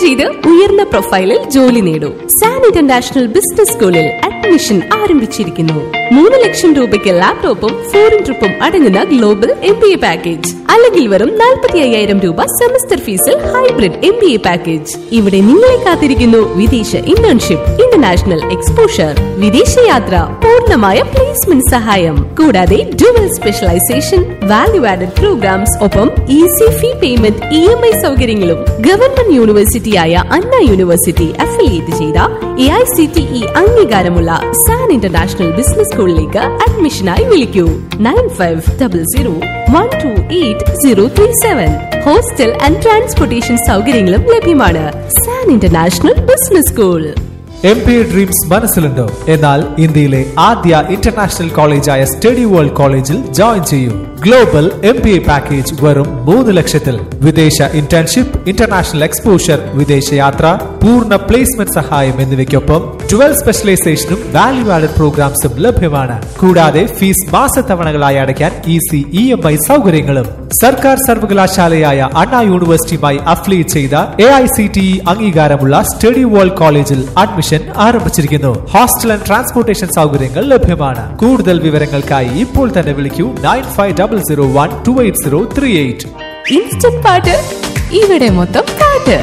ചെയ്ത് ഉയർന്ന പ്രൊഫൈലിൽ ജോലി നേടൂ സാൻ ഇന്റർനാഷണൽ ബിസിനസ് സ്കൂളിൽ അഡ്മിഷൻ ആരംഭിച്ചിരിക്കുന്നു മൂന്ന് ലക്ഷം രൂപയ്ക്ക് ലാപ്ടോപ്പും ഫോറിൻ ട്രിപ്പും അടങ്ങുന്ന global M B A package അല്ലെങ്കിൽ വെറും നാൽപ്പത്തി അയ്യായിരം രൂപ സെമസ്റ്റർ ഫീസിൽ hybrid M B A package ഇവിടെ നിങ്ങളെ കാത്തിരിക്കുന്നു വിദേശ ഇന്റേൺഷിപ്പ് ഇന്റർനാഷണൽ എക്സ്പോഷർ വിദേശയാത്ര പൂർണ്ണമായ പ്ലേസ്മെന്റ് സഹായം കൂടാതെ dual specialisation value added programs ഒപ്പം easy fee payment E M I സൗകര്യങ്ങളും ഗവൺമെന്റ് യൂണിവേഴ്സിറ്റിയായ അണ്ണ യൂണിവേഴ്സിറ്റി അഫിലിയേറ്റ് ചെയ്ത A I C T E അംഗീകാരമുള്ള സാൻ ഇന്റർനാഷണൽ ബിസിനസ് സ്കൂളിലേക്ക് അഡ്മിഷനായി വിളിക്കൂ nine five double zero one two eight zero three seven hostel and transportation സൗകര്യങ്ങളും ലഭ്യമാണ് San international business school M B dreams മനസ്സിലുണ്ടോ എന്നാൽ ഇന്ത്യയിലെ ആദ്യ ഇന്റർനാഷണൽ കോളേജായ സ്റ്റഡി വേൾഡ് കോളേജിൽ ജോയിൻ ചെയ്യൂ global M P A package വെറും മൂന്ന് ലക്ഷത്തിൽ വിദേശ ഇന്റേൺഷിപ്പ് ഇന്റർനാഷണൽ എക്സ്പോഷർ വിദേശയാത്ര പൂർണ്ണ പ്ലേസ്മെന്റ് സഹായം എന്നിവയ്ക്കൊപ്പം ട്വൽ സ്പെഷ്യലൈസേഷനും വാല്യൂ ആഡഡ് പ്രോഗ്രാംസും ലഭ്യമാണ് കൂടാതെ ഫീസ് മാസത്തവണകളായി അടയ്ക്കാൻ ഈസി ഇ എം ഐ സൗകര്യങ്ങളും സർക്കാർ സർവകലാശാലയായ അണ്ണാ യൂണിവേഴ്സിറ്റിയുമായി അഫിലിയേറ്റ് ചെയ്ത A I C T E അംഗീകാരമുള്ള സ്റ്റഡി വേൾഡ് കോളേജിൽ അഡ്മിഷൻ ആരംഭിച്ചിരിക്കുന്നു ഹോസ്റ്റൽ ആൻഡ് ട്രാൻസ്പോർട്ടേഷൻ സൗകര്യങ്ങൾ ലഭ്യമാണ് കൂടുതൽ വിവരങ്ങൾക്കായി ഇപ്പോൾ തന്നെ വിളിക്കൂ nine five double zero one two eight zero three eight instant പാട്ട് ഇവിടെ മൊത്തം പാട്ട്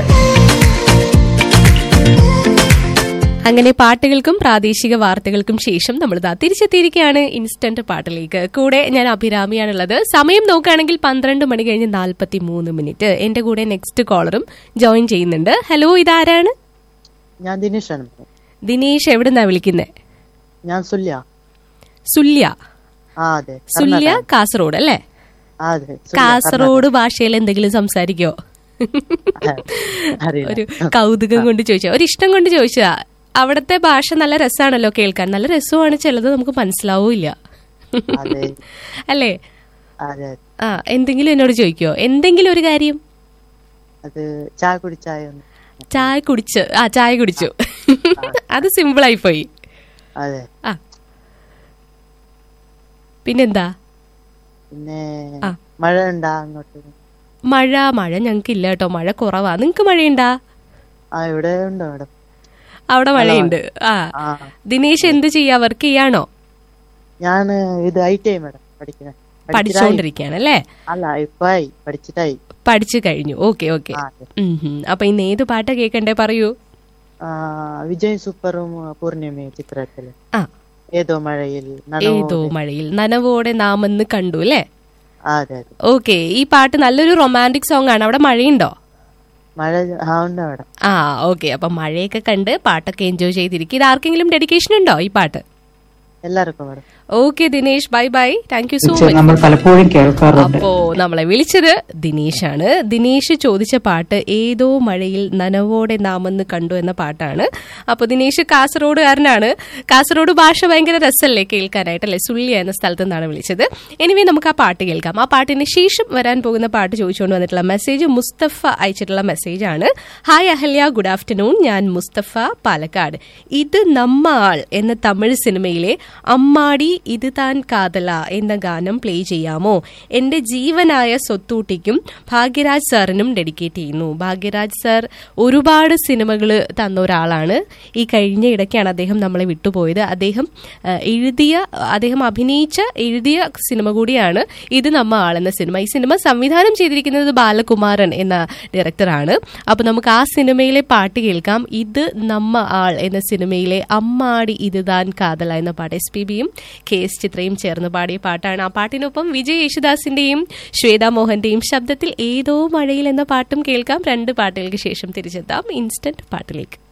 അങ്ങനെ പാട്ടുകൾക്കും പ്രാദേശിക വാർത്തകൾക്കും ശേഷം നമ്മൾ ഇതാ തിരിച്ചെത്തിയിരിക്കുകയാണ് ഇൻസ്റ്റന്റ് പാട്ടിലേക്ക് കൂടെ ഞാൻ അഭിരാമിയാണുള്ളത് സമയം നോക്കുകയാണെങ്കിൽ പന്ത്രണ്ട് മണി കഴിഞ്ഞ് നാൽപ്പത്തി മൂന്ന് മിനിറ്റ് എന്റെ കൂടെ നെക്സ്റ്റ് കോളറും ജോയിൻ ചെയ്യുന്നുണ്ട് ഹലോ ഇതാരാണ് ഞാൻ ദിനേശാണ് ദിനേശ് എവിടുന്നാ വിളിക്കുന്നത് ഞാൻ സുല്യ സുല്യ ആ അതെ സുല്യ കർണാടക. കാസർഗോഡ് അല്ലേ ആ, അതെ സുല്യ, കാസർഗോഡ് ഭാഷയിൽ എന്തെങ്കിലും സംസാരിക്കോ കർണാടക. അറിയില്ല ഒരു കൗതുകം കൊണ്ട് ചോദിച്ചാ ഒരു ഇഷ്ടം കൊണ്ട് ചോദിച്ചതാ അവിടത്തെ ഭാഷ നല്ല രസമാണല്ലോ കേൾക്കാൻ നല്ല രസമാണ് ചിലത് നമുക്ക് മനസ്സിലാവൂല അതെ അല്ലേ അതെ ആ എന്തെങ്കിലും എന്നോട് ചോദിക്കോ എന്തെങ്കിലും ഒരു കാര്യം അത് ചായ കുടിച്ചായ ഒന്ന് ചായ കുടിച്ച് ആ ചായ കുടിച്ചു അത് സിമ്പിൾ ആയി പോയി അതെ ആ പിന്നെന്താ പിന്നെ ആ. മഴ ഉണ്ടാ അങ്ങോട്ട് മഴ മഴ ഞങ്ങൾക്ക് ഇല്ല കേട്ടോ മഴ കുറവാ നിങ്ങക്ക് മഴയുണ്ടാ ആ ഇവിടെ ഉണ്ടോ അവിടെ അവിടെ മഴയുണ്ട് ആ ആ ദിനേശ് എന്ത് ചെയ്യാ വർക്ക് ചെയ്യാണോ ഞാൻ ഇത് ഐ ടി ഐ മാഡം പഠിക്കുന്നത് പഠിച്ചുകൊണ്ടിരിക്കുകയാണ് അല്ലേ അല്ല ഇപ്പൊ ആയി പഠിച്ചിട്ടായി പഠിച്ചു കഴിഞ്ഞു ഓക്കെ ഓക്കെ ആ, അതെ. അപ്പൊ ഇന്ന് ഏത് പാട്ടാ കേൾക്കണ്ടേ പറയൂ ആ, വിജയ് സൂപ്പറും പൂർണിമയും ചിത്രത്തില് ആ ഏതോ മഴയിൽ നനവോ- ഏതോ മഴയിൽ നനവോടെ നാമെന്ന് കണ്ടു അല്ലേ ആ, അതെ അതെ ഓക്കെ ഈ പാട്ട് നല്ലൊരു റൊമാൻറ്റിക് സോങ് ആണ് അവിടെ മഴയുണ്ടോ മഴ ആ ഉണ്ട് അവിടെ ആ ഓക്കെ അപ്പൊ മഴയൊക്കെ കണ്ട് പാട്ടൊക്കെ എൻജോയ് ചെയ്തിരിക്കും ഇത് ആർക്കെങ്കിലും ഡെഡിക്കേഷൻ ഉണ്ടോ ഈ പാട്ട് എല്ലാവർക്കും madam okay Dinesh bye bye thank you so വിളിച്ച് മച്ച് നമ്മൾ പലപ്പോഴും കേൾക്കാറുണ്ട് അപ്പോ നമ്മളെ വിളിച്ചത് ദിനേശാണ് ദിനേശ് ചോദിച്ച പാട്ട് ഏതോ മഴയിൽ നനവോടെ നാമെന്ന് കണ്ടു എന്ന പാട്ടാണ് അപ്പൊ ദിനേശ് കാസർഗോഡുകാരനാണ് കാസർഗോഡ് ഭാഷ ഭയങ്കര രസമല്ലേ കേൾക്കാനായിട്ട് അല്ലെ സുള്ളിയ എന്ന സ്ഥലത്ത് നിന്നാണ് വിളിച്ചത് എനിവേ നമുക്ക് ആ പാട്ട് കേൾക്കാം ആ പാട്ടിന് ശേഷം വരാൻ പോകുന്ന പാട്ട് ചോദിച്ചുകൊണ്ട് വന്നിട്ടുള്ള മെസ്സേജ് മുസ്തഫ അയച്ചിട്ടുള്ള മെസ്സേജ് ആണ് ഹായ് അഹല്യ ഗുഡ് ആഫ്റ്റർനൂൺ ഞാൻ മുസ്തഫ പാലക്കാട് ഇത് നമ്മ ആൾ എന്ന തമിഴ് സിനിമയിലെ അമ്മാടി ഇത് താൻ കാതല എന്ന ഗാനം പ്ലേ ചെയ്യാമോ എന്റെ ജീവനായ സ്വത്തൂട്ടിക്കും ഭാഗ്യരാജ് സാറിനും ഡെഡിക്കേറ്റ് ചെയ്യുന്നു ഭാഗ്യരാജ് സാർ ഒരുപാട് സിനിമകൾ തന്ന ഒരാളാണ് ഈ കഴിഞ്ഞ ഇടയ്ക്കാണ് അദ്ദേഹം നമ്മളെ വിട്ടുപോയത് അദ്ദേഹം ആ, എഴുതിയ അദ്ദേഹം അഭിനയിച്ച എഴുതിയ സിനിമ കൂടിയാണ് ഇത് നമ്മ ആൾ എന്ന സിനിമ ഈ സിനിമ സംവിധാനം ചെയ്തിരിക്കുന്നത് ബാലകുമാരൻ എന്ന ഡയറക്ടറാണ് അപ്പൊ നമുക്ക് ആ സിനിമയിലെ പാട്ട് കേൾക്കാം ഇത് നമ്മ ആൾ എന്ന സിനിമയിലെ അമ്മാടി ഇത് താൻ കാതല എന്ന പാട്ട് എസ് പി ബിയും കെ എസ് ചിത്രയും ചേർന്ന് പാടിയ പാട്ടാണ് ആ പാട്ടിനൊപ്പം വിജയ് യേശുദാസിന്റെയും ശ്വേതാ മോഹന്റെയും ശബ്ദത്തിൽ ഏതോ മഴയിൽ എന്ന പാട്ടും കേൾക്കാം രണ്ട് പാട്ടുകൾക്ക് ശേഷം തിരിച്ചെത്താം ഇൻസ്റ്റന്റ് പാട്ടിലേക്ക്